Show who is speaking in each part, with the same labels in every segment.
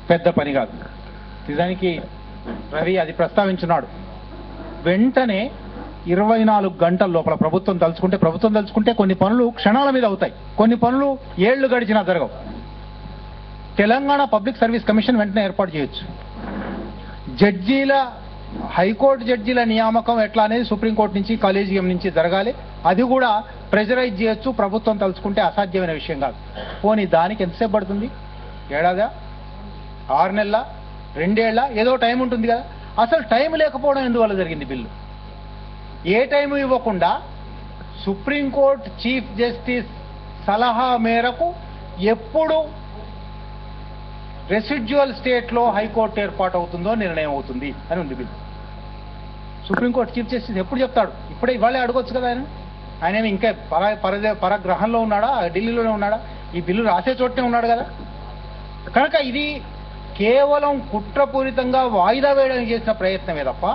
Speaker 1: పెద్ద పని కాదు నిజానికి రవి అది ప్రస్తావించున్నాడు వెంటనే ఇరవై నాలుగు గంటల లోపల ప్రభుత్వం తలుచుకుంటే ప్రభుత్వం తలుచుకుంటే కొన్ని పనులు క్షణాల మీద అవుతాయి కొన్ని పనులు ఏళ్లు గడిచినా జరగవు తెలంగాణ పబ్లిక్ సర్వీస్ కమిషన్ వెంటనే ఏర్పాటు చేయొచ్చు జడ్జీల హైకోర్టు జడ్జీల నియామకం ఎట్లా అనేది సుప్రీంకోర్టు నుంచి కాలేజియం నుంచి జరగాలి అది కూడా ప్రెజరైజ్ చేయొచ్చు ప్రభుత్వం తలుచుకుంటే అసాధ్యమైన విషయం కాదు పోనీ దానికి ఎంతసేపు పడుతుంది ఏడాదా ఆరు నెలల రెండేళ్ల ఏదో టైం ఉంటుంది కదా అసలు టైం లేకపోవడం ఎందువల్ల జరిగింది బిల్లు ఏ టైం ఇవ్వకుండా సుప్రీంకోర్టు చీఫ్ జస్టిస్ సలహా మేరకు ఎప్పుడు రెసిడ్యువల్ స్టేట్లో హైకోర్టు ఏర్పాటు అవుతుందో నిర్ణయం అవుతుంది అని ఉంది బిల్లు సుప్రీంకోర్టు చీఫ్ జస్టిస్ ఎప్పుడు చెప్తాడు ఇప్పుడే ఇవాళే అడగొచ్చు కదా ఆయన ఆయన ఏమి ఇంకా పర పరదే పరగ్రహంలో ఉన్నాడా ఢిల్లీలోనే ఉన్నాడా ఈ బిల్లు రాసే చోటనే ఉన్నాడు కదా కనుక ఇది కేవలం కుట్రపూరితంగా వాయిదా వేయడానికి చేసిన ప్రయత్నమే తప్ప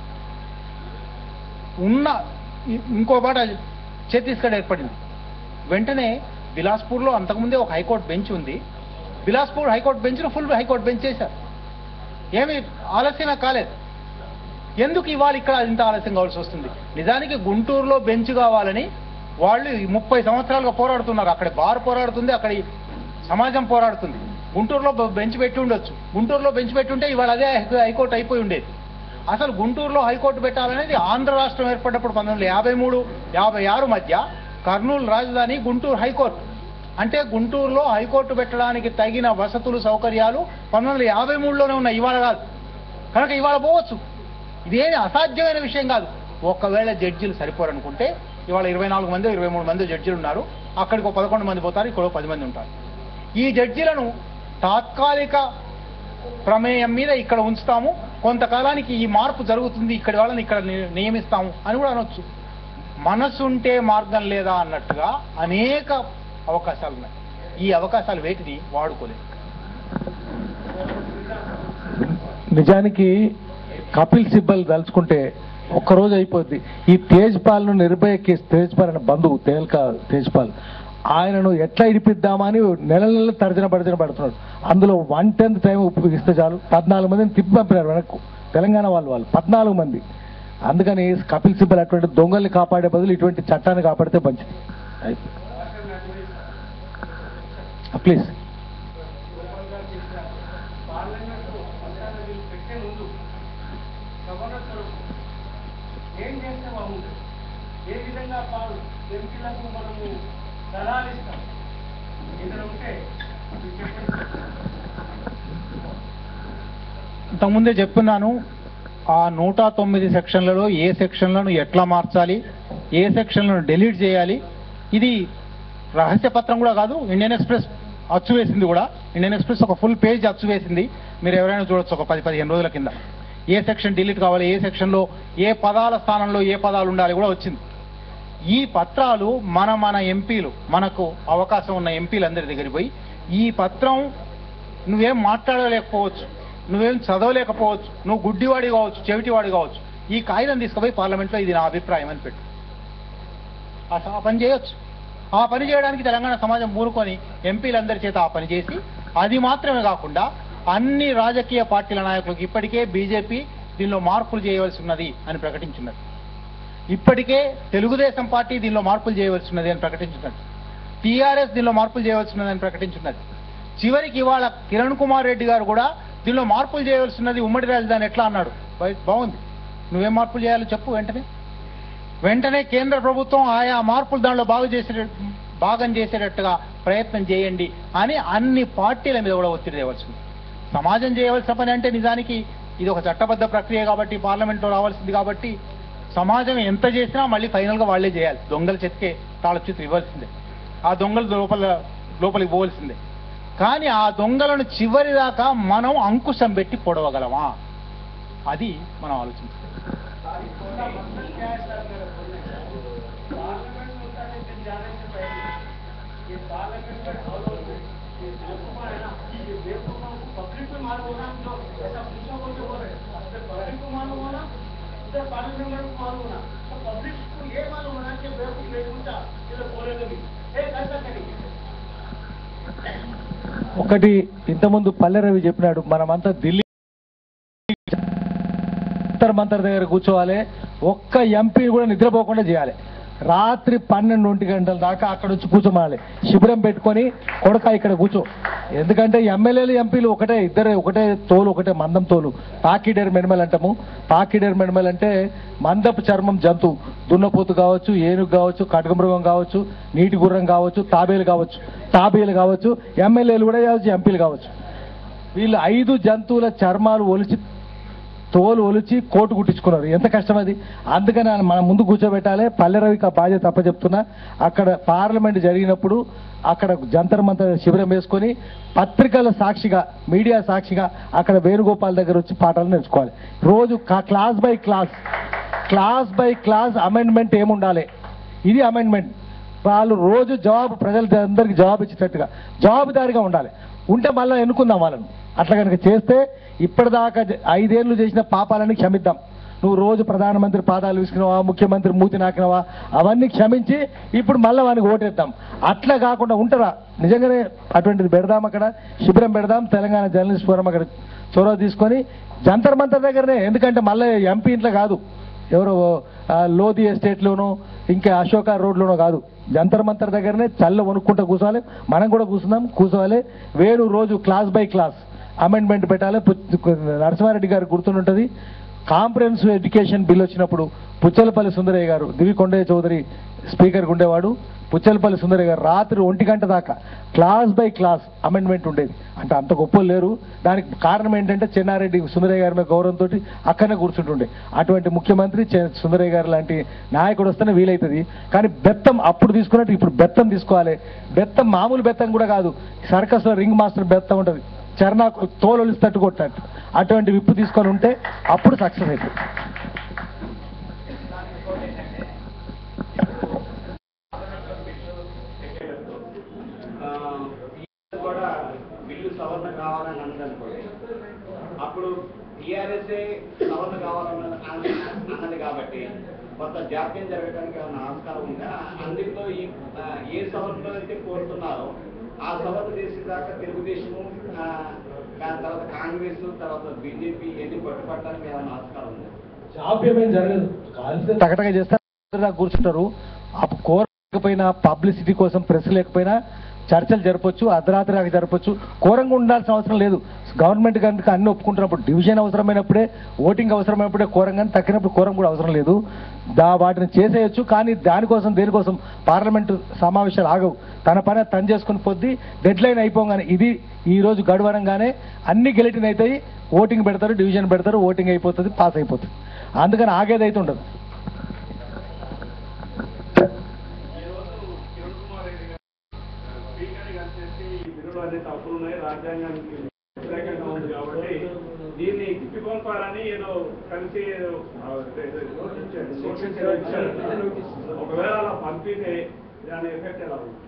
Speaker 1: ఉన్న ఇ- ఇంకో మాట ఛత్తీస్గఢ్ ఏర్పడింది వెంటనే బిలాస్పూర్లో అంతకుముందే ఒక హైకోర్టు బెంచ్ ఉంది బిలాస్పూర్ హైకోర్టు బెంచ్ను ఫుల్ హైకోర్టు బెంచ్ చేశారు ఏమి ఆలస్యమే కాలేదు ఎందుకు ఇవాళ ఇక్కడ ఇంత ఆలస్యం కావాల్సి వస్తుంది నిజానికి గుంటూరులో బెంచ్ కావాలని వాళ్ళు ఈ ముప్పై సంవత్సరాలుగా పోరాడుతున్నారు అక్కడ బార్ పోరాడుతుంది అక్కడ ఈ సమాజం పోరాడుతుంది గుంటూరులో బ- బెంచ్ పెట్టి ఉండొచ్చు గుంటూరులో బెంచ్ పెట్టి ఉంటే ఇవాళ అదే హై- హైకోర్టు అయిపోయి ఉండేది అసలు గుంటూరులో హైకోర్టు పెట్టాలనేది ఆంధ్ర రాష్ట్రం ఏర్పడినప్పుడు పంతొమ్మిది వందల యాభై మూడు యాభై ఆరు మధ్య కర్నూలు రాజధాని గుంటూరు హైకోర్టు అంటే గుంటూరులో హైకోర్టు పెట్టడానికి తగిన వసతులు సౌకర్యాలు పంతొమ్మిది వందల యాభై మూడులోనే ఉన్నాయి ఇవాళ కాదు కనుక ఇవాళ పోవచ్చు ఇదేమి అసాధ్యమైన విషయం కాదు ఒకవేళ జడ్జీలు సరిపోరనుకుంటే ఇవాళ ఇరవై నాలుగు మంది ఇరవై మూడు మంది జడ్జీలు ఉన్నారు అక్కడికి ఒక పదకొండు మంది పోతారు ఇక్కడ పది మంది ఉంటారు ఈ జడ్జీలను తాత్కాలిక ప్రమేయం మీద ఇక్కడ ఉంచుతాము కొంతకాలానికి ఈ మార్పు జరుగుతుంది ఇక్కడ వాళ్ళని ఇక్కడ ని- నియమిస్తాము అని కూడా అనొచ్చు మనసు ఉంటే మార్గం లేదా అన్నట్టుగా అనేక అవకాశాలు ఉన్నాయి ఈ అవకాశాలు వేటిని వాడుకోలేదు
Speaker 2: నిజానికి కపిల్ సిబ్బల్ తలుచుకుంటే ఒక్కరోజు అయిపోద్ది ఈ తేజ్పాల్ను నిర్భయ కేసు తేజ్పాల్ అనే బంధువు తేల్కా తేజ్పాల్ ఆయనను ఎట్లా ఇడిపిద్దామని నెల నెలలు తర్జన పడిన పడుతున్నాడు అందులో వన్ టెన్త్ టైం ఉపయోగిస్తే చాలు పద్నాలుగు మందిని తిప్పి పంపినారు వెనక్కు తెలంగాణ వాళ్ళు వాళ్ళు పద్నాలుగు మంది అందుకని కపిల్ సిబ్బల్ అటువంటి దొంగల్ని కాపాడే బదులు ఇటువంటి చట్టాన్ని కాపాడితే మంచిది ప్లీజ్
Speaker 3: ఏం చేస్తే బాగుంటుంది ఏ విధంగా పాలు ఎంపీలకు మనము సలహాలు ఇస్తాం ఇక్కడ ఉంటే మీరు చెప్పండి
Speaker 1: ఇంతకుముందే చెప్పున్నాను ఆ నూట తొమ్మిది సెక్షన్లలో ఏ సెక్షన్లను ఎట్లా మార్చాలి ఏ సెక్షన్లను డిలీట్ చేయాలి ఇది రహస్య పత్రం కూడా కాదు ఇండియన్ ఎక్స్ప్రెస్ అచ్చు వేసింది కూడా ఇండియన్ ఎక్స్ప్రెస్ ఒక ఫుల్ పేజ్ అచ్చు వేసింది మీరు ఎవరైనా చూడొచ్చు ఒక పది పదిహేను రోజుల కింద ఏ సెక్షన్ డిలీట్ కావాలి ఏ సెక్షన్లో ఏ పదాల స్థానంలో ఏ పదాలు ఉండాలి కూడా వచ్చింది ఈ పత్రాలు మన మన ఎంపీలు మనకు అవకాశం ఉన్న ఎంపీలందరి దగ్గరికి పోయి ఈ పత్రం నువ్వేం మాట్లాడలేకపోవచ్చు నువ్వేం చదవలేకపోవచ్చు నువ్వు గుడ్డివాడి కావచ్చు చెవిటివాడి కావచ్చు ఈ కాగితం తీసుకుపోయి పార్లమెంట్లో ఇది నా అభిప్రాయం అని పెట్టు ఆ స- ఆ పని చేయొచ్చు ఆ పని చేయడానికి తెలంగాణ సమాజం ఊరుకొని ఎంపీలందరి చేత ఆ పని చేసి అది మాత్రమే కాకుండా అన్ని రాజకీయ పార్టీల నాయకులకు ఇప్పటికే బీజేపీ దీనిలో మార్పులు చేయవలసి ఉన్నది అని ప్రకటించున్నది ఇప్పటికే తెలుగుదేశం పార్టీ దీనిలో మార్పులు చేయవలసి ఉన్నది అని ప్రకటించున్నది టీఆర్ఎస్ దీనిలో మార్పులు చేయవలసి ఉన్నది అని ప్రకటించున్నది చివరికి ఇవాళ కిరణ్ కుమార్ రెడ్డి గారు కూడా దీనిలో మార్పులు చేయవలసి ఉన్నది ఉమ్మడి రాజధాని ఎట్లా అన్నాడు బై- బాగుంది నువ్వేం మార్పులు చేయాలో చెప్పు వెంటనే వెంటనే కేంద్ర ప్రభుత్వం ఆయా మార్పులు దానిలో బాగు చేసే భాగం చేసేటట్టుగా ప్రయత్నం చేయండి అని అన్ని పార్టీల మీద కూడా ఒత్తిడి తేవలసి ఉంది సమాజం చేయవలసిన పని అంటే నిజానికి ఇది ఒక చట్టబద్ధ ప్రక్రియ కాబట్టి పార్లమెంట్లో రావాల్సింది కాబట్టి సమాజం ఎంత చేసినా మళ్ళీ ఫైనల్గా వాళ్ళే చేయాలి దొంగల చెతికే తాళచిత్రం ఇవ్వాల్సిందే ఆ దొంగలు లోపల లోపలికి పోవాల్సిందే కానీ ఆ దొంగలను చివరి దాకా మనం అంకుశం పెట్టి పొడవగలమా అది మనం ఆలోచించాలి
Speaker 3: पार्लियामेंट होता है दिन जाने से पहले ये पार्लियामेंट में फॉलो ये बेवकूफ है ना ये बेवकूफ को पब्लिक में मालूम होना जो ऐसा पूछो को जो बोल रहे हैं पब्लिक को मालूम होना उधर पार्लियामेंट को मालूम होना तो पब्लिक को ये मालूम होना कि बेवकूफ नहीं पूछा ये लोग बोले तो भी एक ऐसा करेंगे
Speaker 2: ఒకటి ఇంతకుముందు పల్లె రవి చెప్పినాడు మనమంతా ఢిల్లీ జంతర్ మంతర్ దగ్గర కూర్చోవాలి ఒక్క ఎంపీ కూడా నిద్రపోకుండా చేయాలి రాత్రి పన్నెండు ఒంటి గంటల దాకా అక్కడ వచ్చి కూర్చోమాలి శిబిరం పెట్టుకొని కొడక ఇక్కడ కూర్చో ఎందుకంటే ఎమ్మెల్యేలు ఎంపీలు ఒకటే ఇద్దరే ఒకటే తోలు ఒకటే మందం తోలు పాకిడేర్ మెనిమల్ అంటాము పాకిడేర్ మెనిమల్ అంటే మందపు చర్మం జంతువు దున్నపోతు కావచ్చు ఏనుగు కావచ్చు కటకమృగం కావచ్చు నీటి గుర్రం కావచ్చు తాబేలు కావచ్చు తాబేలు కావచ్చు ఎమ్మెల్యేలు కూడా కావచ్చు ఎంపీలు కావచ్చు వీళ్ళు ఐదు జంతువుల చర్మాలు ఒలిచి తోలు ఒలిచి కోటు కుట్టించుకున్నారు ఎంత కష్టం అది అందుకని ఆయన మన ముందు కూర్చోబెట్టాలి పల్లెరవికి ఆ బాధ్యత తప్ప చెప్తున్నా అక్కడ పార్లమెంట్ జరిగినప్పుడు అక్కడ జంతర్ మంతర్ శిబిరం వేసుకొని పత్రికల సాక్షిగా మీడియా సాక్షిగా అక్కడ వేణుగోపాల్ దగ్గర వచ్చి పాఠాలు నేర్చుకోవాలి రోజు కా- class by class class by class amendment ఏముండాలి ఇది అమెండ్మెంట్ వాళ్ళు రోజు జవాబు ప్రజలందరికీ జవాబు ఇచ్చేటట్టుగా జవాబుదారిగా ఉండాలి ఉంటే మళ్ళీ ఎన్నుకుందాం వాళ్ళని అట్లా కనుక చేస్తే ఇప్పటిదాకా జ- ఐదేళ్లు చేసిన పాపాలని క్షమిద్దాం నువ్వు రోజు ప్రధానమంత్రి పాదాలు విసికినవా ముఖ్యమంత్రి మూతి నాకినవా అవన్నీ క్షమించి ఇప్పుడు మళ్ళీ వానికి ఓటేద్దాం అట్లా కాకుండా ఉంటారా నిజంగానే అటువంటిది పెడదాం అక్కడ శిబిరం పెడదాం తెలంగాణ జర్నలిస్ట్ ఫోరం అక్కడ చొరవ తీసుకొని జంతర్ మంతర్ దగ్గరనే ఎందుకంటే మళ్ళీ ఎంపీ ఇంట్లో కాదు ఎవరో ఆ, లోధి ఎస్టేట్లోనో ఇంకా అశోక రోడ్లోనో కాదు జంతర్ మంతర్ దగ్గరనే చల్ల వణుక్కుంటా కూర్చోవాలి మనం కూడా కూర్చుందాం కూర్చోవాలి వేణు రోజు క్లాస్ బై క్లాస్ అమెండ్మెంట్ పెట్టాలి పు- నరసింహారెడ్డి గారు గుర్తుంటుంది కాంప్రహెన్సివ్ ఎడ్యుకేషన్ బిల్ వచ్చినప్పుడు పుచ్చలపల్లి సుందరయ్య గారు దివి కొండయ్య చౌదరి స్పీకర్గా ఉండేవాడు పుచ్చలపల్లి సుందరయ్య గారు రాత్రి ఒంటి గంట దాకా క్లాస్ బై క్లాస్ అమెండ్మెంట్ ఉండేది అంటే అంత గొప్పలు లేరు దానికి కారణం ఏంటంటే చెన్నారెడ్డి సుందరయ్య గారి మీద గౌరవంతో అక్కడనే కూర్చుంటుండే అటువంటి ముఖ్యమంత్రి చె- సుందరయ్య గారు లాంటి నాయకుడు వస్తేనే వీలవుతుంది కానీ బెత్తం అప్పుడు తీసుకున్నట్టు ఇప్పుడు బెత్తం తీసుకోవాలి బెత్తం మామూలు బెత్తం కూడా కాదు సర్కస్లో రింగ్ మాస్టర్ బెత్తం ఉంటుంది చర్నా తోలొలిసి తట్టు కొట్టినట్టు అటువంటి విప్పు తీసుకొని ఉంటే అప్పుడు సక్సెస్ అవుతుంది
Speaker 3: ఆ, టీఆర్ఎస్ కూడా బిల్లు సవరణ కావాలని అన్నదనుకోండి అప్పుడు టీఆర్ఎస్ఏ సవరణ కావాలన్న అన్న- అన్నది కాబట్టి కొంత జాప్యం జరగడానికి ఏమైనా ఆస్కారం ఉందా అందులో ఈ ఆ, ఏ సవరణలో అయితే కోరుతున్నారో ఆ సవరణ చేసేదాకా తెలుగుదేశము ఆ, దాని తర్వాత కాంగ్రెస్ తర్వాత బీజేపీ ఎన్ని పట్టుపట్టడానికి ఏమైనా ఆస్కారం ఉందా
Speaker 2: జాప్యమేం జరగదు తగటగా చేస్తే అందరూ కూర్చుంటారు ఆ కోరకపోయినా పబ్లిసిటీ కోసం ప్రెస్ లేకపోయినా చర్చలు జరపొచ్చు అర్ధరాత్రి దాకా జరపొచ్చు కోరంగా ఉండాల్సిన అవసరం లేదు గవర్నమెంట్ కనుక అన్ని ఒప్పుకుంటున్నప్పుడు డివిజన్ అవసరమైనప్పుడే ఓటింగ్ అవసరమైనప్పుడే కోరం కానీ తక్కినప్పుడు కోరం కూడా అవసరం లేదు దా వాటిని చేసేయచ్చు కానీ దానికోసం దేనికోసం పార్లమెంటు సమావేశాలు ఆగవు తన పని తను చేసుకుని పొద్ది డెడ్ లైన్ అయిపోగానే ఇది ఈ రోజు గడవడంగానే అన్ని గెలిటిన్ అవుతాయి ఓటింగ్ పెడతారు డివిజన్ పెడతారు ఓటింగ్ అయిపోతుంది పాస్ అయిపోతుంది అందుకని ఆగేదైతే ఉండదు
Speaker 3: స్పీకర్ కలిసేసి ఈ బిల్లులు అన్ని తప్పులు ఉన్నాయి రాజ్యాంగానికి వ్యతిరేకంగా ఉంది కాబట్టి దీన్ని తిప్పికొల్పాలని ఏదో కలిసి ఏదో, ఆ, ఏదో ఇచ్చారు. ఒకవేళ అలా పంపితే దాని ఎఫెక్ట్ ఎలా ఉంది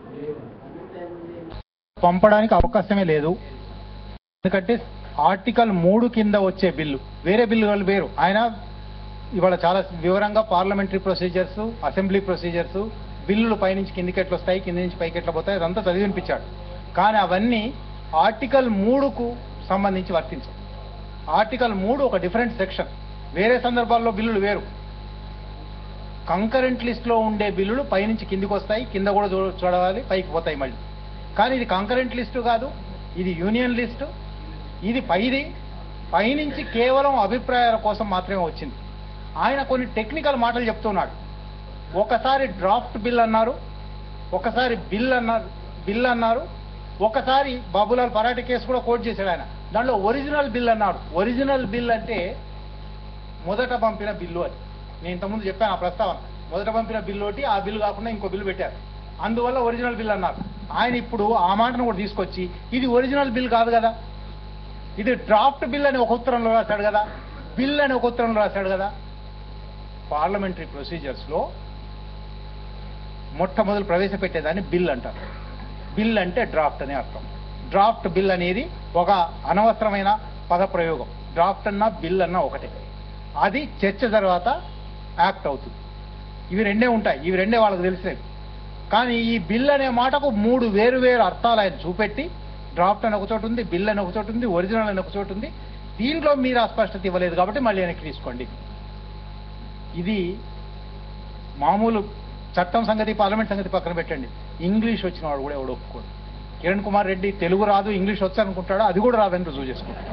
Speaker 1: పంపడానికి అవకాశమే లేదు ఎందుకంటే ఆర్టికల్ మూడు కింద వచ్చే బిల్లు వేరే బిల్లులు వేరు ఆయన ఇవాళ చాలా వివరంగా పార్లమెంటరీ ప్రొసీజర్స్ అసెంబ్లీ ప్రొసీజర్స్ బిల్లులు పైనుంచి కిందికి ఎట్లా వస్తాయి కింది నుంచి పైకి ఎట్లా పోతాయి అదంతా చదివి వినిపించాడు కానీ అవన్నీ ఆర్టికల్ మూడుకు సంబంధించి వర్తించవు ఆర్టికల్ మూడు ఒక డిఫరెంట్ సెక్షన్ వేరే సందర్భాల్లో బిల్లులు వేరు కంకరెంట్ లిస్ట్ లో ఉండే బిల్లులు పైనుంచి కిందికి వస్తాయి కింద కూడా చూ- చూడవాలి పైకి పోతాయి మళ్ళీ కానీ ఇది కంకరెంట్ లిస్టు కాదు ఇది యూనియన్ లిస్టు ఇది పైది పైనుంచి కేవలం అభిప్రాయాల కోసం మాత్రమే వచ్చింది ఆయన కొన్ని టెక్నికల్ మాటలు చెప్తున్నాడు ఒకసారి డ్రాఫ్ట్ బిల్ అన్నారు ఒకసారి బిల్ అన్నారు బిల్ అన్నారు ఒకసారి బాబులాల్ పరాటి కేసు కూడా కోట్ చేశాడు ఆయన దాంట్లో ఒరిజినల్ బిల్ అన్నాడు ఒరిజినల్ బిల్ అంటే మొదట పంపిన బిల్లు అని నేను ఇంతకుముందు చెప్పాను ఆ ప్రస్తావన మొదట పంపిన బిల్లు ఒకటి ఆ బిల్లు కాకుండా ఇంకో బిల్లు పెట్టారు అందువల్ల ఒరిజినల్ బిల్ అన్నారు ఆయన ఇప్పుడు ఆ మాటను కూడా తీసుకొచ్చి ఇది ఒరిజినల్ బిల్ కాదు కదా ఇది డ్రాఫ్ట్ బిల్ అని ఒక ఉత్తరంలో రాశాడు కదా బిల్ అని ఒక ఉత్తరంలో రాశాడు కదా పార్లమెంటరీ ప్రొసీజర్స్లో మొట్టమొదలు ప్రవేశపెట్టేదాన్ని బిల్ అంటారు బిల్ అంటే డ్రాఫ్ట్ అనే అర్థం డ్రాఫ్ట్ బిల్ అనేది ఒక అనవసరమైన పదప్రయోగం డ్రాఫ్ట్ అన్నా బిల్ అన్నా ఒకటే అది చర్చ తర్వాత యాక్ట్ అవుతుంది ఇవి రెండే ఉంటాయి ఇవి రెండే వాళ్ళకి తెలిసినవి కానీ ఈ బిల్ అనే మాటకు మూడు వేరు వేరు అర్థాలు ఆయన చూపెట్టి డ్రాఫ్ట్ అని ఒక చోటు ఉంది బిల్ అని ఒక చోటు ఉంది ఒరిజినల్ అని ఒక చోటు ఉంది దీంట్లో మీరు అస్పష్టత ఇవ్వలేదు కాబట్టి మళ్ళీ వెనక్కి తీసుకోండి ఇది మామూలు చట్టం సంగతి పార్లమెంట్ సంగతి పక్కన పెట్టండి ఇంగ్లీష్ వచ్చిన వాడు కూడా ఎవడు ఒప్పుకోడు కిరణ్ కుమార్ రెడ్డి తెలుగు రాదు ఇంగ్లీష్ వచ్చు అనుకుంటాడు అది కూడా రాదని రుజువు చేసుకుంటాడు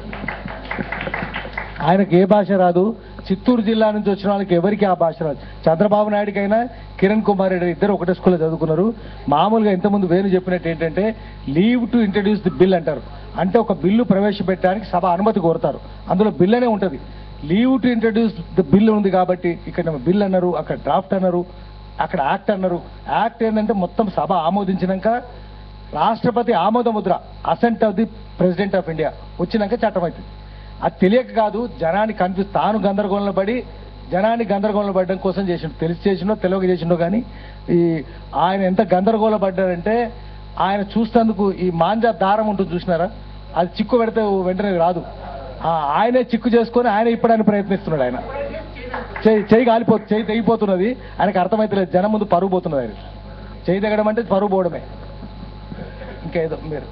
Speaker 2: ఆయనకు ఏ భాష రాదు చిత్తూరు జిల్లా నుంచి వచ్చిన వాళ్ళకి ఎవరికి ఆ భాష రాదు చంద్రబాబు నాయుడుకైనా కిరణ్ కుమార్ రెడ్డి ఇద్దరు ఒకటే స్కూల్లో చదువుకున్నారు మామూలుగా ఇంతకుముందు వేణు చెప్పినట్టు ఏంటంటే leave to introduce the bill అంటారు అంటే ఒక బిల్లు ప్రవేశపెట్టడానికి సభ అనుమతి కోరుతారు అందులో బిల్ అనే ఉంటుంది leave to introduce the bill ఉంది కాబట్టి ఇక్కడ బిల్ అన్నారు అక్కడ డ్రాఫ్ట్ అన్నారు అక్కడ యాక్ట్ అన్నారు యాక్ట్ ఏంటంటే మొత్తం సభ ఆమోదించినాక రాష్ట్రపతి ఆమోద ముద్ర assent of the president of India వచ్చినాక చట్టం అవుతుంది అది తెలియక కాదు జనాన్ని కన్ఫ్యూజ్ తాను గందరగోళంలో పడి జనాన్ని గందరగోళంలో పడడం కోసం చేసిండు తెలిసి చేసిండో తెలియక చేసిండో కానీ ఈ ఆయన ఎంత గందరగోళ పడ్డారంటే ఆయన చూస్తేందుకు ఈ మాంజా దారం ఉంటుంది చూసినారా అది చిక్కు పెడితే వెంటనే రాదు ఆ, ఆయనే చిక్కు చేసుకొని ఆయన ఇప్పడానికి ప్రయత్నిస్తున్నాడు ఆయన చేయి చేయి కాలిపో చేయి తెగిపోతున్నది ఆయనకు అర్థమైతలేదు జనం ముందు పరుగు పోతున్నది ఆయన చేయి తెగడం అంటే పరుగు పోవడమే ఇంకేదో మీరు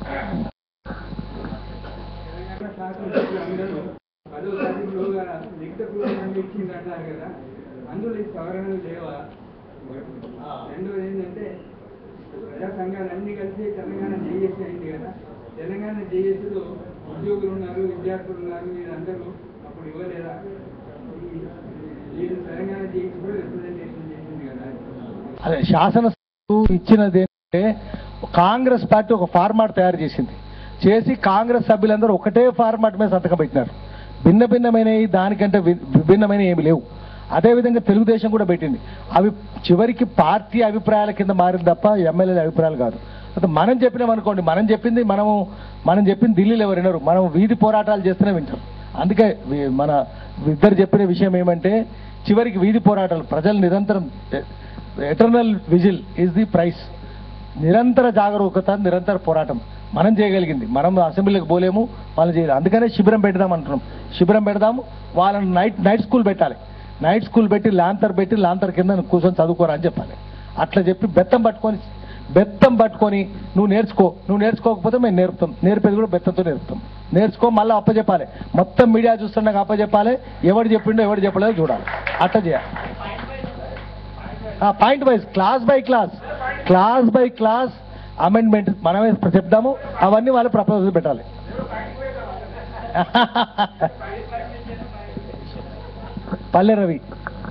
Speaker 4: అందరూ పదో తారీఖులోగా లిఖిత పూర్వకంగా ఇచ్చిందంటారు కదా అందులో ఈ సవరణలు లేవా రెండోది ఏంటంటే ప్రజా సంఘాలు అన్ని కలిసి తెలంగాణ జేఏసీ అయింది కదా తెలంగాణ జేఏసీలో ఉద్యోగులు ఉన్నారు విద్యార్థులు ఉన్నారు వీరందరూ అప్పుడు ఇవ్వలేదా ఈ- వీళ్ళు తెలంగాణ జేఏసీ కూడా రిప్రజెంటేషన్ చేసింది కదా
Speaker 2: అదే శాసనసభ ఇచ్చినది ఏంటంటే కాంగ్రెస్ పార్టీ ఒక ఫార్మాట్ తయారు చేసింది చేసి కాంగ్రెస్ సభ్యులందరూ ఒకటే ఫార్మాట్ మీద సంతకం పెట్టినారు భిన్న భిన్నమైనవి దానికంటే వి- విభిన్నమైన ఏమి లేవు అదేవిధంగా తెలుగుదేశం కూడా పెట్టింది అవి చివరికి పార్టీ అభిప్రాయాల కింద మారింది తప్ప ఎమ్మెల్యేల అభిప్రాయాలు కాదు అయితే మనం చెప్పినాం అనుకోండి మనం చెప్పింది మనము మనం చెప్పింది ఢిల్లీలో ఎవరు వినరు మనం వీధి పోరాటాలు చేస్తూనే వింటారు అందుకే వి- మన ఇద్దరు చెప్పిన విషయం ఏమంటే చివరికి వీధి పోరాటాలు ప్రజలు నిరంతరం eternal vigil is the price నిరంతర జాగరూకత నిరంతర పోరాటం మనం చేయగలిగింది మనం అసెంబ్లీకి పోలేము వాళ్ళు చేయలేము అందుకనే శిబిరం పెడదాం అంటున్నాం శిబిరం పెడదాము వాళ్ళని నైట్ నైట్ స్కూల్ పెట్టాలి నైట్ స్కూల్ పెట్టి లాంతర్ పెట్టి లాంతర్ కింద కూర్చొని చదువుకోరా అని చెప్పాలి అట్లా చెప్పి బెత్తం పట్టుకొని బెత్తం పట్టుకొని నువ్వు నేర్చుకో నువ్వు నేర్చుకోకపోతే మేము నేర్పుతాం నేర్పేది కూడా బెత్తంతో నేర్పుతాం నేర్చుకో మళ్ళీ అప్పచెప్పాలి మొత్తం మీడియా చూస్తుండగా అప్పచెప్పాలి ఎవడు చెప్పిండో ఎవడు చెప్పలేదో చూడాలి అట్లా చేయాలి point wise class by class class by class amendment మనమే చెప్దాము అవన్నీ వాళ్ళు ప్రపోజల్ పెట్టాలి పల్లె రవి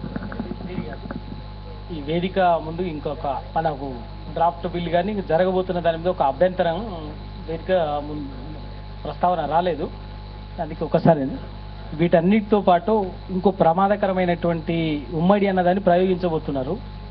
Speaker 5: ఈ వేదిక ముందు ఇంకొక మనకు డ్రాఫ్ట్ బిల్ కానీ జరగబోతున్న దాని మీద ఒక అభ్యంతరం వేదిక ముందు ప్రస్తావన రాలేదు అందుకే ఒకసారి వీటన్నిటితో పాటు ఇంకో ప్రమాదకరమైనటువంటి ఉమ్మడి అన్నదాన్ని ప్రయోగించబోతున్నారు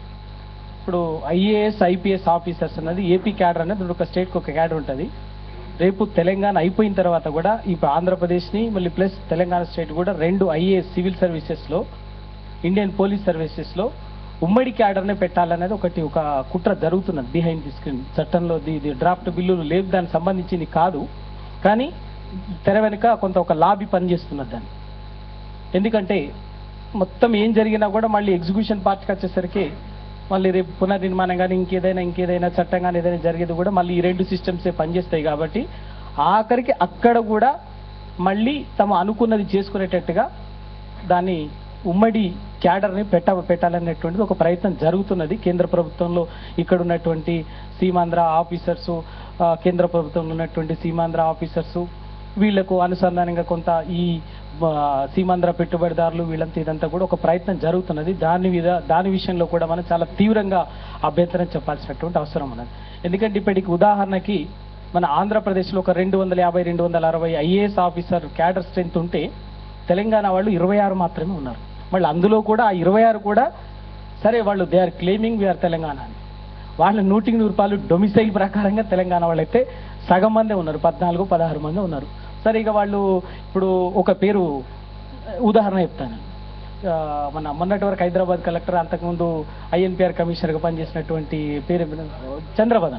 Speaker 5: ఇప్పుడు ఐఏఎస్ ఐపీఎస్ ఆఫీసర్స్ అన్నది ఏపీ క్యాడర్ అనేది ఒక స్టేట్కి ఒక క్యాడర్ ఉంటుంది రేపు తెలంగాణ అయిపోయిన తర్వాత కూడా ఇప్పుడు ఆంధ్రప్రదేశ్ని మళ్ళీ ప్లస్ తెలంగాణ స్టేట్ కూడా రెండు ఐఏఎస్ సివిల్ సర్వీసెస్లో ఇండియన్ పోలీస్ సర్వీసెస్లో ఉమ్మడి క్యాడర్నే పెట్టాలనేది ఒకటి ఒక కుట్ర జరుగుతున్నది బిహైండ్ ది స్క్రీన్ చట్టంలో ది ది డ్రాఫ్ట్ బిల్లులు లేదు దానికి సంబంధించింది కాదు కానీ తెర వెనుక కొంత ఒక లాబీ పనిచేస్తున్నది దాన్ని ఎందుకంటే మొత్తం ఏం జరిగినా కూడా మళ్ళీ ఎగ్జిక్యూషన్ పార్ట్కి వచ్చేసరికి మళ్ళీ రేపు పునర్నిర్మాణం కానీ ఇంకేదైనా ఇంకేదైనా చట్టం కానీ ఏదైనా జరిగేది కూడా మళ్ళీ ఈ రెండు సిస్టమ్సే పనిచేస్తాయి కాబట్టి ఆఖరికి అక్కడ కూడా మళ్ళీ తమ అనుకున్నది చేసుకునేటట్టుగా దాన్ని ఉమ్మడి క్యాడర్ని పెట్ట పెట్టాలనేటువంటిది ఒక ప్రయత్నం జరుగుతున్నది కేంద్ర ప్రభుత్వంలో ఇక్కడ ఉన్నటువంటి సీమాంధ్ర ఆఫీసర్సు ఆ, కేంద్ర ప్రభుత్వంలో ఉన్నటువంటి సీమాంధ్ర ఆఫీసర్సు వీళ్లకు అనుసంధానంగా కొంత ఈ ఆ, సీమాంధ్ర పెట్టుబడిదారులు వీళ్ళంతా ఇదంతా కూడా ఒక ప్రయత్నం జరుగుతున్నది దాని మీద దాని విషయంలో కూడా మనం చాలా తీవ్రంగా అభ్యంతరం చెప్పాల్సినటువంటి అవసరం ఉన్నది ఎందుకంటే ఇప్పటికి ఉదాహరణకి మన ఆంధ్రప్రదేశ్లో ఒక రెండు వందల యాభై రెండు వందల అరవై ఐఏఎస్ ఆఫీసర్ క్యాడర్ స్ట్రెంత్ ఉంటే తెలంగాణ వాళ్ళు ఇరవై ఆరు మాత్రమే ఉన్నారు మళ్ళీ అందులో కూడా ఆ ఇరవై ఆరు కూడా సరే వాళ్ళు they are claiming we are Telangana అని వాళ్ళ నూటికి నూరు రూపాయలు డొమిసైల్ ప్రకారంగా తెలంగాణ వాళ్ళైతే సగం మందే ఉన్నారు పద్నాలుగు పదహారు మంది ఉన్నారు సరే ఇక వాళ్ళు ఇప్పుడు ఒక పేరు ఉదాహరణ చెప్తాను ఆ, మన మొన్నటి వరకు హైదరాబాద్ కలెక్టర్ అంతకుముందు ఐఎన్పిఆర్ కమిషనర్గా పనిచేసినటువంటి పేరు ఏమిటి? చంద్రబదన్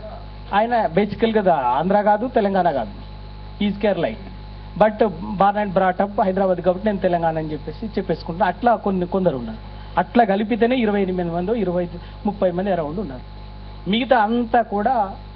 Speaker 5: ఆయన బేసికల్గా ఆంధ్ర కాదు తెలంగాణ కాదు is care like but born and brought up Hyderabad కాబట్టి నేను తెలంగాణ అని చెప్పేసి చెప్పేసుకుంటున్నా అట్లా కొన్ని కొందరు ఉన్నారు అట్లా కలిపితేనే ఇరవై ఎనిమిది మంది ఇరవై ముప్పై మంది అరౌండ్ ఉన్నారు మిగతా అంతా కూడా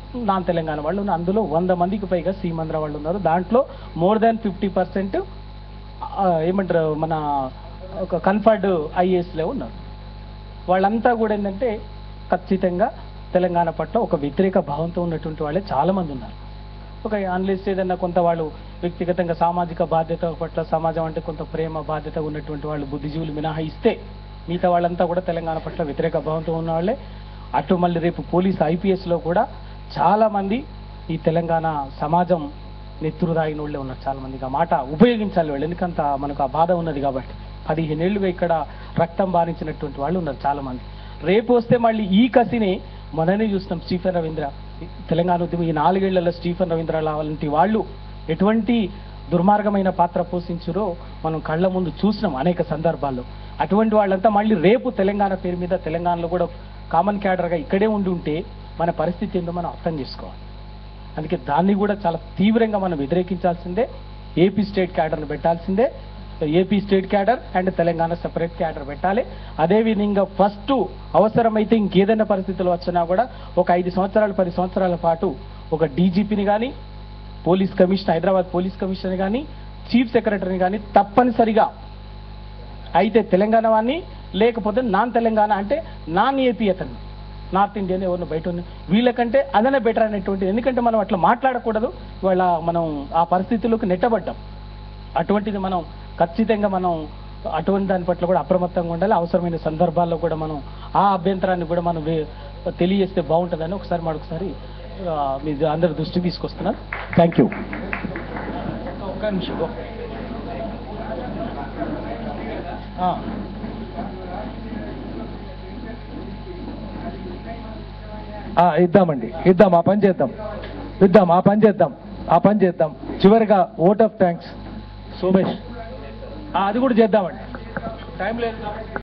Speaker 5: నాన్ తెలంగాణ వాళ్ళు ఉన్నారు అందులో వంద మందికి పైగా సీమాంధ్ర వాళ్ళు ఉన్నారు దాంట్లో మోర్ దాన్ ఫిఫ్టీ పర్సెంట్ ఏమంటారు మన ఒక కన్ఫర్డ్ ఐఏఎస్లో ఉన్నారు వాళ్ళంతా కూడా ఏంటంటే ఖచ్చితంగా తెలంగాణ పట్ల ఒక వ్యతిరేక భావంతో ఉన్నటువంటి వాళ్ళే చాలా మంది ఉన్నారు ఒక అన్లిస్ట్ ఏదన్నా కొంత వాళ్ళు వ్యక్తిగతంగా సామాజిక బాధ్యత పట్ల సమాజం అంటే కొంత ప్రేమ బాధ్యత ఉన్నటువంటి వాళ్ళు బుద్ధిజీవులు మినహాయిస్తే మిగతా వాళ్ళంతా కూడా తెలంగాణ పట్ల వ్యతిరేక భావంతో ఉన్న వాళ్ళే అటు మళ్ళీ రేపు పోలీస్ ఐపీఎస్లో కూడా చాలా మంది ఈ తెలంగాణ సమాజం నెత్తురు తాగిన వాళ్ళే ఉన్నారు చాలా మందికి ఆ మాట ఉపయోగించాలి వాళ్ళు ఎందుకంత మనకు ఆ బాధ ఉన్నది కాబట్టి పదిహేను ఏళ్ళుగా ఇక్కడ రక్తం బారించినటువంటి వాళ్ళు ఉన్నారు చాలా మంది రేపు వస్తే మళ్ళీ ఈ కసిని మననే చూస్తున్నాం స్టీఫెన్ రవీంద్ర తెలంగాణ ఉద్యమం ఈ నాలుగేళ్లలో స్టీఫెన్ రవీంద్ర లాంటి వాళ్ళు ఎటువంటి దుర్మార్గమైన పాత్ర పోషించురో మనం కళ్ళ ముందు చూసినాం అనేక సందర్భాల్లో అటువంటి వాళ్ళంతా మళ్ళీ రేపు తెలంగాణ పేరు మీద తెలంగాణలో కూడా కామన్ క్యాడర్గా ఇక్కడే ఉండి ఉంటే మన పరిస్థితి ఏందో మనం అర్థం చేసుకోవాలి అందుకే దాన్ని కూడా చాలా తీవ్రంగా మనం వ్యతిరేకించాల్సిందే ఏపీ స్టేట్ క్యాడర్ను పెట్టాల్సిందే AP state cadre and Telangana separate cadre పెట్టాలి అదేవిధంగా ఫస్ట్ అవసరమైతే ఇంకేదైనా పరిస్థితులు వచ్చినా కూడా ఒక ఐదు సంవత్సరాలు పది సంవత్సరాల పాటు ఒక డీజీపీని కానీ police commissioner Hyderabad police commissioner కానీ చీఫ్ సెక్రటరీని కానీ తప్పనిసరిగా అయితే తెలంగాణ వాడిని లేకపోతే నాన్ తెలంగాణ అంటే నాన్ ఏపీ అతను నార్త్ ఇండియన్ ఎవరిని బయట ఉన్న వీళ్ళకంటే అదనే బెటర్ అనేటువంటిది ఎందుకంటే మనం అట్లా మాట్లాడకూడదు వాళ్ళ మనం ఆ పరిస్థితుల్లోకి నెట్టబడ్డాం అటువంటిది మనం ఖచ్చితంగా మనం అటువంటి దాని పట్ల కూడా అప్రమత్తంగా ఉండాలి అవసరమైన సందర్భాల్లో కూడా మనం ఆ అభ్యంతరాన్ని కూడా మనం వే- తెలియజేస్తే బాగుంటుందని ఒకసారి మరొకసారి ఆ, మీ అందరి దృష్టికి తీసుకొస్తున్నాను థ్యాంక్ యూ ఒక్క నిమిషం
Speaker 1: ఆ.
Speaker 2: ఆ, ఇద్దామండి ఇద్దాం ఆ పని చేద్దాం ఇద్దాం ఆ పని చేద్దాం ఆ పని చేద్దాం చివరిగా ఓట్ ఆఫ్ థ్యాంక్స్ సోమేష్ ఆ, అది కూడా చేద్దామండి టైం లేదు